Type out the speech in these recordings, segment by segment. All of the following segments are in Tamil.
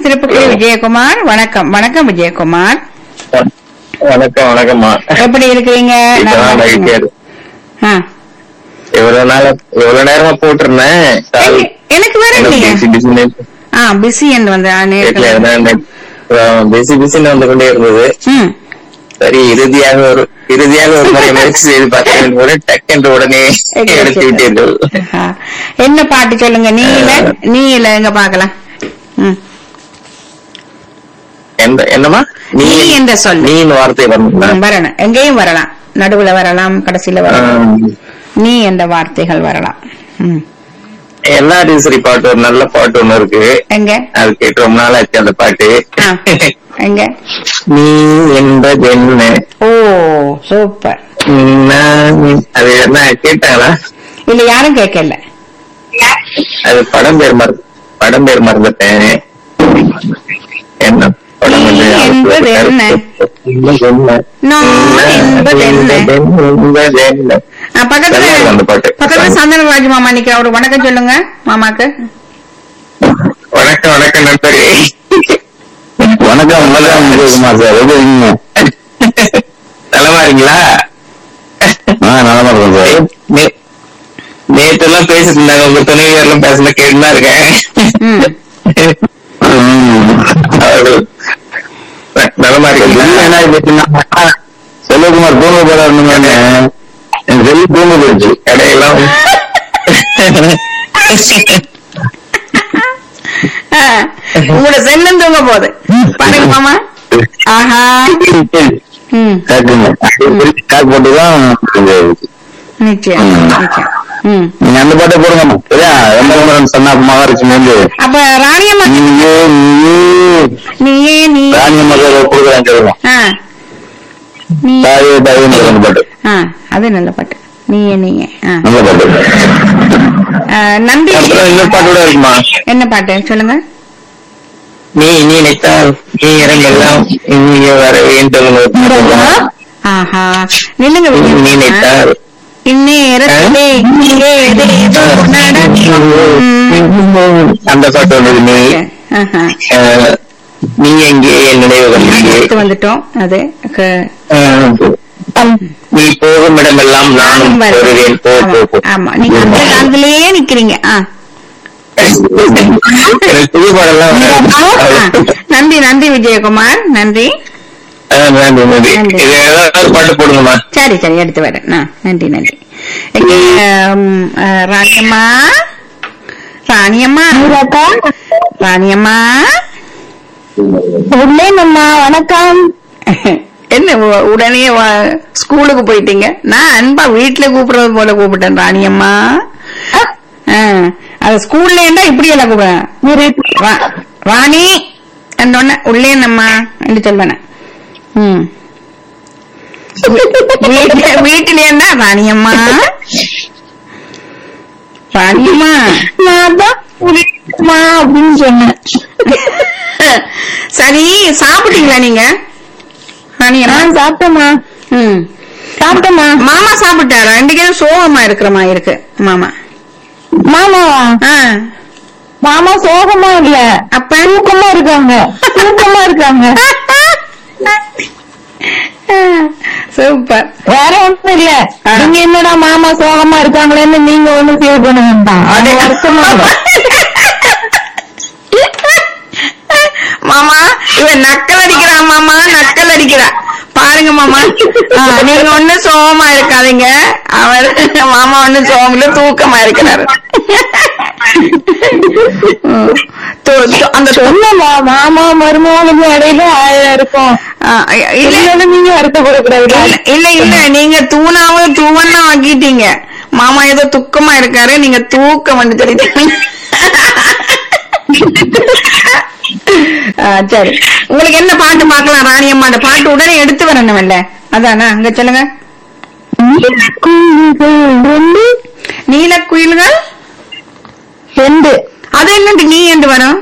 திருப்புக்குடி விஜயகுமார் வணக்கம் வணக்கம் விஜயகுமார் வணக்கம் வணக்கம்மா எப்படி இருக்கிறீங்க நல்லா இப்பதான் இருக்கீங்க? மகிழ்ச்சியா இருக்கு. ஆ. இவ்வளவு நாள் இவ்வளவு நேரமா போட்டிருந்தேன் கால் எங்க- எனக்கு வர இல்லையா பிஸி பிஸின்னு ஆ பிஸி என்று வந்து ஆ, வீட்டுல நேரத்துல எதனா பிஸி பிஸின்னு வந்து கொண்டே இருந்தது ம் சரி இறுதியாக ஒரு இறுதியாக ஒரு முறை முயற்சி செய்து பார்த்தேன் போது டக்கென்று உடனே எடுத்து விட்டீர்கள் ஆ. என்ன பாட்டு சொல்லுங்க நீல நீல எங்க பாக்கலாம் ம். எந்த என்னமா நீ நீ என்ற சொல். நீன்னு வார்த்தை வரணுங்களா ம், வரணும் எங்கேயும் வரலாம் நடுவுல வரலாம் கடைசியில வரலாம் ஆம். நீ என்ற வார்த்தைகள் வரலாம் ம். எல்லா சரி பாட்டு ஒரு நல்ல பாட்டு ஒண்ணு இருக்கு எங்க அது கேட்டு ரொம்ப நாள் ஆச்சு அந்த பாட்டு ஆ. எங்க நீ என்பது என்ன ஓ சூப்பர் நான் அது என்ன கேட்டாங்களா இல்ல யாரும் கேட்கல அது படம் பேர் மற படம் பேர் மறந்துட்டேன் என்ன படம் நீ வந்து என்பது என்ன? நான் என்பது என்ன? என்பது என்ன? ஆ, பக்கத்துல நல்லா இருக்கு அந்த பாட்டு. பக்கத்துல சந்தனராஜ் மாமா நிக்கிற ஒரு வணக்கம் சொல்லுங்க மாமாக்கு வணக்கம் வணக்கம் நண்பரே வணக்கம் வணக்கம் விஜயகுமார் சார் எப்படி இருக்கீங்க நலமா இருக்கீங்களா ஆ நலமா இருக்கேன் சார் நே- நேத்து எல்லாம் பேசிட்டு இருந்தாங்க உங்க துணைவியர் எல்லாம் பேசல கேட்டுதான் இருக்கேன் ம். ம். அவர்கள் ந- நலமா திடீர்னு இருக்கீங்களா என்ன ஆயிடுச்சுன்னா, செல்வகுமார் தூங்க போறாருன்னு என் செல்லு தூங்க போயிடுச்சு கடையெல்லாம் ஆ, உங்களோட செல்லும் தூங்க போகுது பாருங்க மாமா ஆஹா ம் கேக்குங்க கால் போட்டுதான் நிச்சயம் நிச்சயம் ம் நீங்க அந்த பாட்டை போடுங்க சரியா ரெண்டாயிரம் சொன்னா மகாலட்சுமி வந்து அப்ப ராணியம்மா நீயே நீயே நீயே நீ ராணியம்மா கொடுக்குறேன் கேட்கலாம் ஆ நீ தாயே தாயே அந்த பாட்டு ஆ அது நல்ல பாட்டு நீயே நீயே ஆ நல்ல பாட்டு ஆ, நன்றி அப்புறம் இன்னொரு பாட்டு கூட இருக்குமா என்ன பாட்டு சொல்லுங்க நீ நீ நினைத்தால் நீ இறங்கெல்லாம் இங்கே வர வேண்டும் ஆஹா நில்லுங்க நீ விஜயகுமார். நினைத்தால் இந்நேரத்திலே ஏதேதோ நடக்கும். ம். அந்த பாட்டு வந்தது நீ ஆஹா. அஹ், நீ எங்கே என் நினைவுகள் எடுத்து எங்கே வந்துட்டோம் அது க- அஹ், நீ போகும் இடமெல்லாம் நானும் வருவேன். வருவேன் போ போ போ ஆமா, ஆமா நீங்க அந்த காலத்திலேயே நிக்கிறீங்க ஆ. எனக்கு புது பாடலாம் ஆ. நன்றி நன்றி விஜயகுமார் நன்றி நன்றி நன்றி நன்றி. இது ஏதாவது பாட்டு போடுங்கம்மா சரி சரி எடுத்து வரேன் ஆ, நன்றி நன்றி இங்க, ம், ஆ, ராணியம்மா ராணியம்மா ராணியம்மா உள்ளேனம்மா வணக்கம் என்ன உ- உடனே வ- ஸ்கூலுக்கு போயிட்டீங்க நான் அன்பா வீட்டுல கூப்பிடுறது போல கூப்பிட்டேன் ராணியம்மா ஆ, அது ஸ்கூல்ல இருந்தா இப்படி எல்லாம் கூப்பிடுறேன் ரா- ராணி என்னொன்ன உள்ளே நம்மா என்று சொல்வேன் ம் வீட்டுல வீட்டுல இருந்தா ராணியம்மா ராணியம்மா நான் தான் உள்ளேனம்மா அப்படின்னு சொன்னேன் சரி சாப்பிட்டீங்களா நீங்க ராணியம்மா நான் சாப்பிட்டேம்மா ம் சாப்பிட்டேம்மா மாமா சாப்பிட்டாரா ரெண்டு பேரும் சோகமா இருக்கிற மாதிரி இருக்கு மாமா மாமாவா ஆ மாமா சோகமா இல்ல அப்ப தூக்கமா இருக்காங்க தூக்கமா இருக்காங்க சூப்பர் வேற ஒண்ணும் இல்ல ஆ. நீங்க என்னடா மாமா சோகமா இருக்காங்களேன்னு நீங்க ஒண்ணும் ஃபீல் பண்ண வேண்டாம் அது வருத்தமா இல்ல. மாமா இவன் நக்கல் அடிக்கிறான் மாமா நக்கல் அடிக்கிறா பாருங்க மாமா ஆ, நீங்க ஒண்ணு சோகமா இருக்காதீங்க அவர் மாமா ஒண்ணு சோகம்ல தூக்கமா இருக்கிறாரு ம். து- து- அந்த து- சொன்னமா மாமா மருமகளுக்கு இடையில ஆயிரம் இருக்கும் ஆ, இல்ல இல்ல நீங்க வருத்தப்படக்கூடாது இல்ல, இல்ல இல்ல நீங்க தூணாவும் தூவன்னா ஆக்கிட்டீங்க மாமா ஏதோ துக்கமா இருக்காரு நீங்க தூக்கம் வந்து சொல்லிட்டீங்க ஆ, சரி உங்களுக்கு என்ன பாட்டு பார்க்கலாம் ராணியம்மா அந்த பாட்டு உடனே எடுத்து வரணும் இல்ல அதானா அங்க சொல்லுங்க ரெண்டு நீல குயில்கள் ரெண்டு அது என்னட்டு நீ என்று வரும்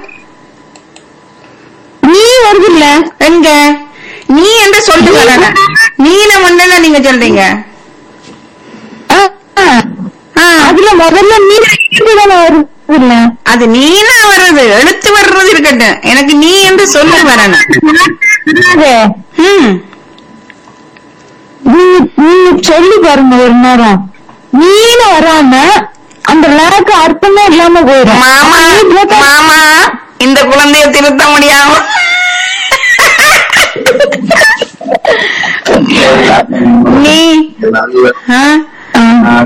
நீ வருது இல்ல எங்க நீ என்று சொல்லி வரல நீலம் ஒண்ணுல நீங்க சொல்றீங்க ஆ, அதுல முதல்ல நீ தானே வருது இல்ல அது நீனா வர்றது எழுத்து வர்றது இருக்கட்டும் எனக்கு நீ என்று சொல்லி வரணும் அது, ம் நீங்க நீங்க சொல்லி பாருங்க ஒரு நேரம் நீல வராம அந்த லேக்கு அர்த்தமே இல்லாம போயிடும் மாமா மாமா இந்த குழந்தைய திருத்த முடியாம நீ ஆ?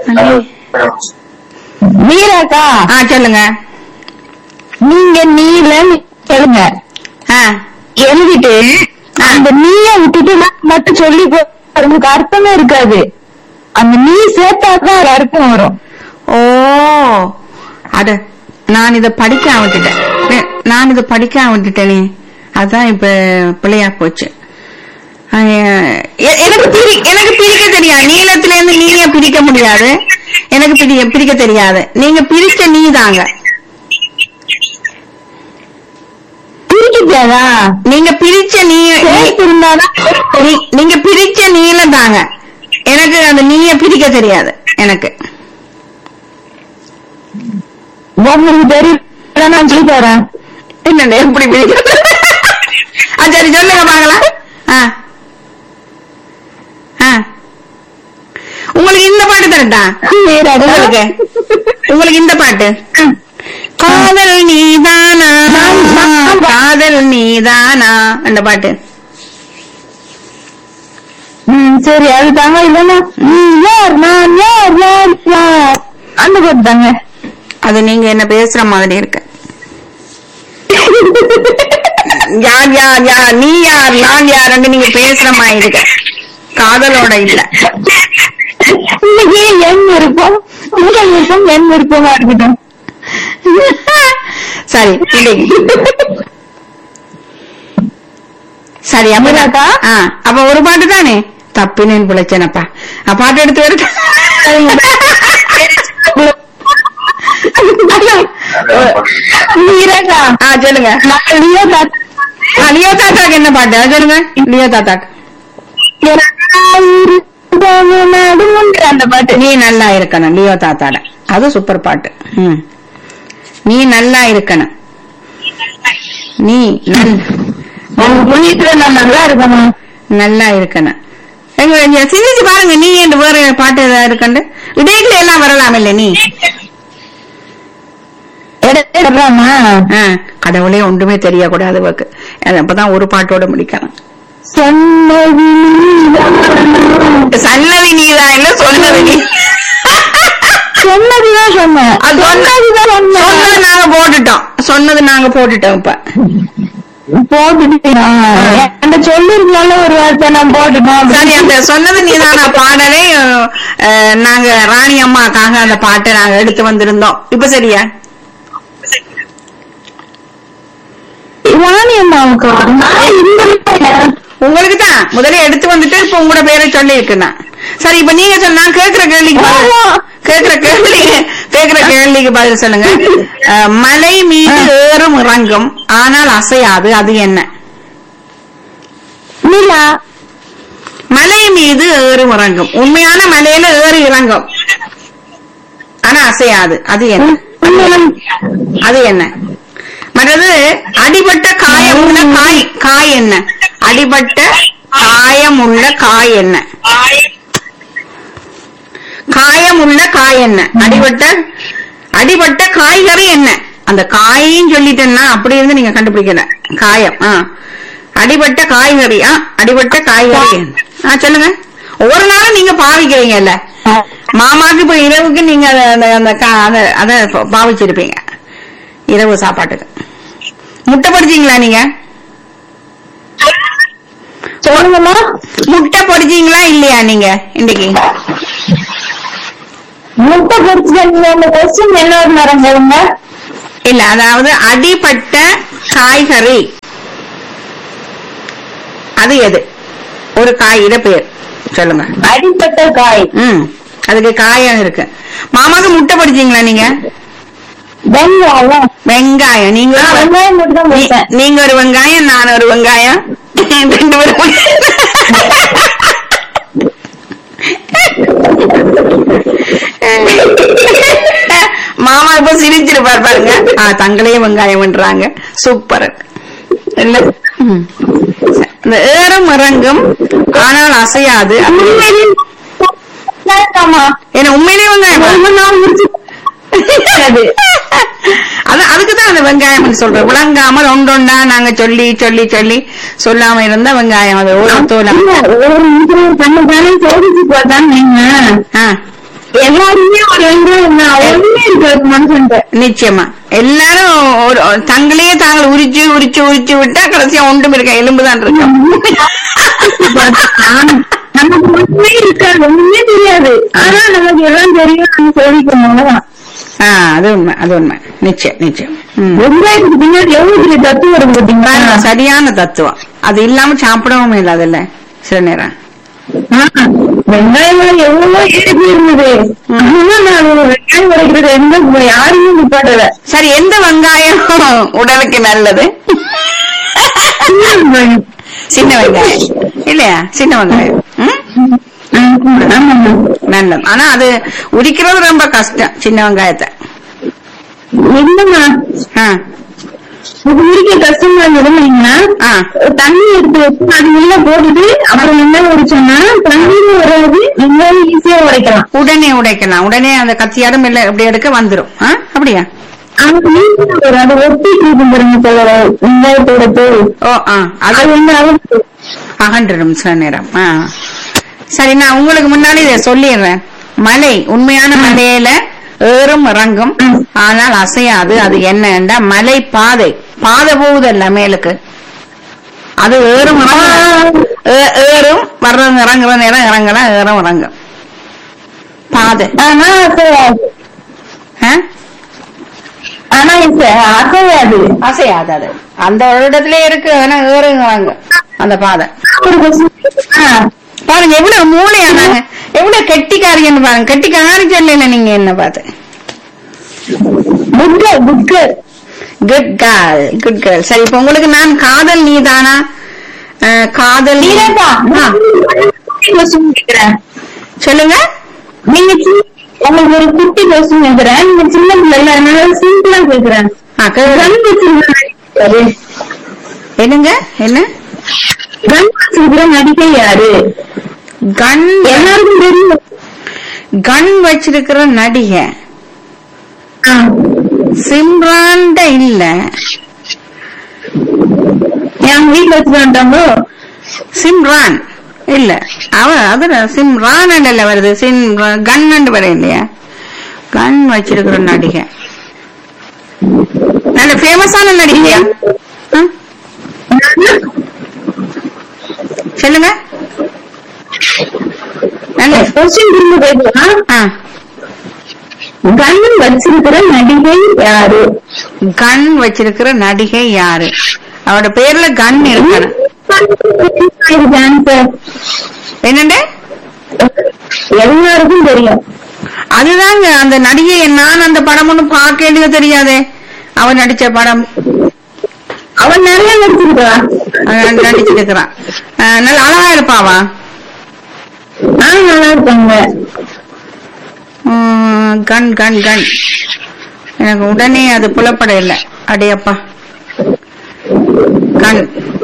மீராக்கா ஆ சொல்லுங்க நீங்க நீல எழுங்க ஆ எழுதிட்டு அந்த நீய விட்டுட்டு நான் மட்டும் சொல்லி போ- உங்களுக்கு அர்த்தமே இருக்காது அந்த நீ சேர்த்தாதான் ஒரு அர்த்தம் வரும் ஓ அட நான் இத படிக்க விட்டுட்டேன் நே- நான் இத படிக்க விட்டுட்டேனே அதான் இப்ப பிள்ளையா போச்சு அஹ் எ- எனக்கு பிரி எனக்கு பிரிக்க தெரியாது நீளத்துல இருந்து நீங்க பிரிக்க முடியாது எனக்கு பிரி பிரிக்க தெரியாது நீங்க பிரிச்ச நீ தாங்க பிரிக்கிட்டாதா நீங்க பிரிச்ச நீ சேர்த்து இருந்தாதான் நீ- நீங்க பிரிச்ச நீளம் தாங்க எனக்கு அந்த நீய பிரிக்க தெரியாது எனக்கு உங்களுக்கு தெரியல நான் சொல்லி தரேன் என்னண்ணே எப்படி பிரிக்கிறது ஆ சரி சொல்லுங்க பாக்கலாம் ஆ ஆ உங்களுக்கு இந்த பாட்டு தரட்டா உங்களுக்கு உங்களுக்கு இந்த பாட்டு காதல் நீதானா காதல் நீதானா அந்த பாட்டு ம் சரி அது தாங்க இல்லன்னா நீ யார் நான் யார் யார் யார் அந்த பாட்டு தாங்க அது நீங்க என்ன பேசுற மாதிரி இருக்கு யார் யார் யார் நீ யார் நான் யாருன்னு நீங்க பேசுற மாதிரி இருக்கு காதலோட இல்ல இன்னைக்கு என் விருப்பம் உங்கள் விருப்பம் என் விருப்பமா இருக்கட்டும் சரி இன்னைக்கு சரி அப்ப மீராக்கா? ஆ, அப்ப ஒரு பாட்டு தானே தப்பினேன் பிழைச்சேனப்பா ஆ, பாட்டு எடுத்து வருது மீராக்கா ஆ சொல்லுங்க நான் லியோ தாத்தா ஆ, லியோ தாத்தாக்கு என்ன பாட்டு அது சொல்லுங்க லியோ தாத்தாக்கு நடுமுன்ற அந்த பாட்டு நீ நல்லா இருக்கணும் லியோ தாத்தாட அது சூப்பர் பாட்டு ம். நீ நல்லா இருக்கணும் நீ நல்- உங்க புண்ணியத்துல நான் நல்லா இருக்கணும் நல்லா இருக்கணும் எங்க இங்க சிந்திச்சு பாருங்க நீ என்று வேற பாட்டு ஏதாவது இருக்கண்டு இடையில எல்லாம் வரலாம் இல்ல நீ எடுத்துடுறாமா ஆ, கடவுளே ஒன்றுமே தெரியக்கூடாது வாக்கு அது அப்பதான் ஒரு பாட்டோட முடிக்கணும் சொன்னது நீதான். சன்னதி நீதான் இல்ல சொன்னது நீ சொன்னதுதான் சொன்னேன் அது சொன்னதுதான் சொன்னது சொன்னேன் நாங்க போட்டுட்டோம் சொன்னது நாங்க போட்டுட்டோம் இப்ப போட்டுட்டீங்க அந்த சொல்லிருந்தால ஒரு வார்த்தை நான் போட்டுட்டோம் சரி அந்த சொன்னது நீதான பாடலை அஹ், நாங்க ராணி அம்மாக்காக அந்த பாட்டை நாங்க எடுத்து வந்திருந்தோம் இப்ப சரியா ராணி அம்மாவுக்கு உங்களுக்கு தான் முதல்ல எடுத்து வந்துட்டு இப்ப உங்களோட பேரை சொல்லி இருக்கேன் சரி இப்ப நீங்க சொன்னா கேக்குற கேள்விக்கு பதில் கேக்குற கேள்விக்கு கேக்குற கேள்விக்கு பதில் சொல்லுங்க அஹ், மலை மீது ஏறும் இறங்கும் ஆனால் அசையாது அது என்ன நிலா மலை மீது ஏறும் இறங்கும் உண்மையான மலையில ஏறி இறங்கும் ஆனா அசையாது அது என்ன அது என்ன மற்றது அடிபட்ட காயமுள்ள காய் காய் என்ன அடிபட்ட காயமுள்ள காய் என்ன காயமுள்ள காய் என்ன அடிபட்ட அடிபட்ட காய்கறி என்ன அந்த காயையும் சொல்லிட்டேன்னா அப்படி இருந்து நீங்க கண்டுபிடிக்கல காயம் ஆ அடிபட்ட காய்கறி ஆ அடிபட்ட காய்கறி என்ன ஆ சொல்லுங்க ஒவ்வொரு நாளும் நீங்க பாவிக்கிறீங்கல்ல மாமாக்கு இப்ப இரவுக்கு நீங்க அத அந்த அந்த கா- அத- அத பாவிச்சிருப்பீங்க இரவு சாப்பாட்டுக்கு முட்டை பொடிச்சீங்களா நீங்க சொல்லுங்கம்மா முட்டை பொடிச்சீங்களா இல்லையா நீங்க இன்னைக்கு முட்டை பொறிச்சு அந்த கொஸ்டின் என்ன ஒரு நேரம் கேளுங்க இல்ல அதாவது அடிபட்ட காய்கறி அது எது ஒரு காயிட பேர் சொல்லுங்க அடிப்பட்ட காய் ம் அதுக்கு காயம் இருக்கு மாமாக்கு முட்டை பொடிச்சீங்களா நீங்க வெங்காயம் வெங்காயம் நீங்க நான் ஒரு- வெங்காயம் மட்டும் தான் நீ- போட்டேன் நீங்க ஒரு வெங்காயம் நான் ஒரு வெங்காயம் ரெண்டு பேரும் மாமா இப்ப சிரிச்சிருப்பார் பாருங்க ஆ, தங்களே வெங்காயம்ன்றாங்க சூப்பர் இல்ல ம். இந்த ஏறும் இறங்கும் ஆனால் அசையாது அப்படி- ஆமா என்ன உண்மையிலேயே வெங்காயம் ரொம்ப நாள் முடிச்சு அது அது அதுக்குதான் அந்த வெங்காயம் சொல்றேன் விளங்காமல் ஒன்றொண்டா நாங்க சொல்லி சொல்லி சொல்லி சொல்லாம இருந்தா வெங்காயம் அது ஒரு தோலா இல்ல, ஒரு நிமிஷம் கண்ணு தானே சோதிச்சு பார்த்தான் நீங்க ஆ, எல்லாருமே ஒரு வெங்காயம் தான் ஒண்ணுமே இருக்காது மனுஷன்ட்ட நிச்சயமா எல்லாரும் ஒரு தங்களையே தாங்கள் உரிச்சு உரிச்சு உரிச்சு விட்டா கடைசியா ஒன்றும் இருக்க எலும்புதான் இருக்கும் நமக்கு ஒண்ணுமே இருக்காது ஒண்ணுமே தெரியாது ஆனா நமக்கு எல்லாம் தெரியும் நம்ம சோதிக்கணும் அவ்வளவுதான் ஆ, அது உண்மை அது உண்மை நிச்சயம் நிச்சயம் ம். வெங்காயத்துக்கு பின்னாடி எவ்வளவு பெரிய தத்துவம் இருக்கு பாத்தீங்களா பாருங்க, சரியான தத்துவம் அது இல்லாம சாப்பிடவும் இல்லாதல்ல சில நேரம் ஆ, வெங்காயம் விலை எவ்வளவோ ஏறி போயிருந்தது ஆனா நான் ஒரு வெங்காயம் உடைக்கிறது எந்த யாருமே நிப்பாட்டல சரி எந்த வெங்காயம் உடலுக்கு நல்லது சின்ன வெங்காயம் இல்லையா சின்ன வெங்காயம் ம்? ஆமாங்க நல்லது ஆனா அது உரிக்கிறது ரொம்ப கஷ்டம் சின்ன வெங்காயத்தை இல்லம்மா ஆ, இது உரிக்க கஷ்டமா இருந்தீங்கன்னா ஆ. தண்ணி எடுத்து வச்சு அது உள்ள போட்டுட்டு அப்புறம் என்ன உரிச்சோம்னா தண்ணீரும் வராது வெங்காயம் ஈஸியா உடைக்கலாம் உடனே உடைக்கலாம் உடனே அந்த கத்தியாரும் இல்ல இப்படி எடுக்க வந்துரும் ஆ, அப்படியா அது ஈஸியா வரும் அது ஒட்டிட்டு இருக்கும் பாருங்க சில வெங்காயத்தோட தோல் ஓ ஆ அது அது வந்து அவுத்து அகன்றுடும் சில நேரம் ஆ. சரி நான் உங்களுக்கு முன்னாடி இதை சொல்லிடுறேன் மலை உண்மையான மலையில ஏறும் இறங்கும் ஆனால் அசையாது அது என்னன்னா மலை பாதை பாதை போகுதல்ல மேலுக்கு அது ஏறும் இறங்கும். ஏ- ஏறும் வர்றது இறங்குற நேரம் இறங்கலாம் ஏறும் இறங்கும் பாதை ஆனா அசையாது ஆ? ஆனா இது அசையாது அசையாது அது அந்த ஒரு இடத்துல இருக்கு ஆனா ஏறும் இறங்கும் அந்த பாதை ஒரு question. ஆ, பாருங்க எவ்வளவு மூளையானாங்க எவ்வளவு கெட்டிக்காரின்னு பாருங்க கெட்டிக்காரி சொல்லல நீங்க என்ன பார்த்து good girl, good girl. Good girl good girl சரி இப்ப உங்களுக்கு நான் காதல் நீதானா அஹ், காதல் நீ- நீரஜா, ஆ, நான் ஒரு குட்டி question கேக்குறேன். சொல்லுங்க நீங்க சி- உங்களுக்கு ஒரு குட்டி கொஸ்டின் கேக்குறேன் நீங்க சின்ன பிள்ளைல அதனால சிம்பிளா கேக்குறேன் ஆ, கே- கன் வச்சிருக்கிற என்னங்க என்ன கன் வச்சிருக்கிற நடிகை யாரு கன் எல்லாருக்கும் தெரியும் கன் வச்சிருக்கிற நடிகை ஆ. சிம்ரான்ட இல்ல என் வீட்டுல வச்சுட்டு வந்துட்டாங்களோ சிம்ரான் இல்ல அவ அது சிம்ரான் இல்ல வருது சிம் கன் வர இல்லையா கன் வச்சிருக்கிற நடிகை நல்ல ஃபேமஸான நடிகையா ஆ? சொல்லுங்க நல்ல கொஸ்டின் திரும்ப கேட்கலாம் ஆ கன் வச்சிருக்கிற நடிகை யாரு கன் வச்சிருக்கிற நடிகை யாரு அவரோட பேர்ல கன் இருக்கணும் இதுக்கு answer. என்னண்டு எல்லாருக்கும் தெரியும் அதுதாங்க அந்த நடிகை நான் அந்த படம் ஒன்னும் பார்க்க வேண்டியது தெரியாதே அவன் நடிச்ச படம் அவன் நிறைய நடிச்சிருக்கா அவன் நடிச்சிருக்கிறான் அஹ் நல்ல அழகா இருப்பாவா ஆ நல்லா இருக்காங்க உம், கன் கன் கன் எனக்கு உடனே அது புலப்பட இல்லை அடையப்பா கன்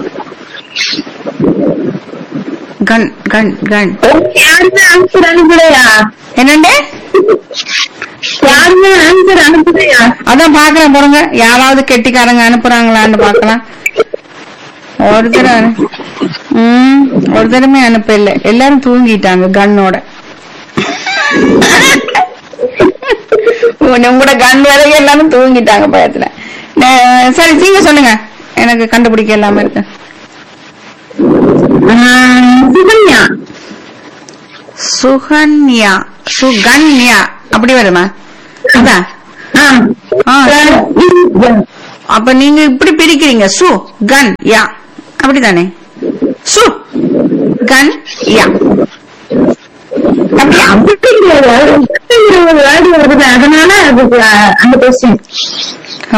கன் கன் கன் யாருமே ஆன்சர் அனுப்பலையா என்னண்டே யாருமே ஆன்சர் அனுப்பலையா அதான் பாக்கலாம் போறங்க யாராவது கெட்டிக்காரங்க அனுப்புறாங்களான்னு பாக்கலாம் ஒருத்தர் அனு- ம் ஒருத்தருமே அனுப்பல எல்லாரும் தூங்கிட்டாங்க கண்ணோட உங்களோட கண் வரைக்கும் எல்லாரும் தூங்கிட்டாங்க பயத்துல நே- சரி நீங்க சொல்லுங்க எனக்கு கண்டுபிடிக்க இல்லாம இருக்கு ஆ, சுகன்யா சுகன்யா சுகன்யா அப்படி வருமா அதான் ஆ. ஆ. ஆ, அப்ப நீங்க இப்படி பிரிக்கிறீங்க சு கன் யா அப்படிதானே சு கன் யா அப்படியா அப்படிங்கிற ஒரு word வருது அதனால அதுக்கு ஆ, அந்த கொஸ்டின் ஓ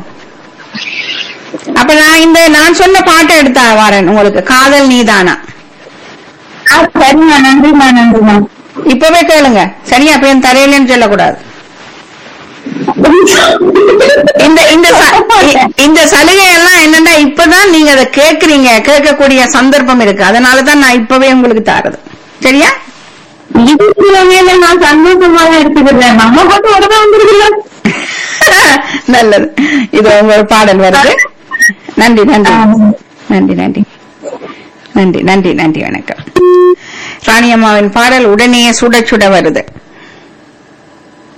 அப்ப நான் இந்த நான் சொன்ன பாட்டை எடுத்தா வரேன் உங்களுக்கு காதல் நீதானா சரிம்மா நன்றிம்மா நன்றிம்மா இப்பவே கேளுங்க சரியா அப்ப என் தரையிலன்னு சொல்லக்கூடாது இந்த இந்த ச- இ- இந்த சலுகை எல்லாம் என்னன்னா இப்பதான் நீங்க அதை கேக்குறீங்க கேட்கக்கூடிய சந்தர்ப்பம் இருக்கு அதனாலதான் நான் இப்பவே உங்களுக்கு தாரது சரியா இதுக்கு வகையில நான் சந்தோஷமா தான் எடுத்துக்கிறேன் நம்ம போட்டு உடனே வந்துருக்குல்ல நல்லது இது உங்க பாடல் வருது நன்றி நன்றி நன்றி நன்றி நன்றி நன்றி நன்றி வணக்கம் ராணியம்மாவின் பாடல் உடனே சுட சுட வருது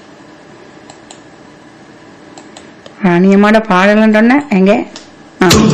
ராணியம்மாவோட பாடல் எங்க ஆ.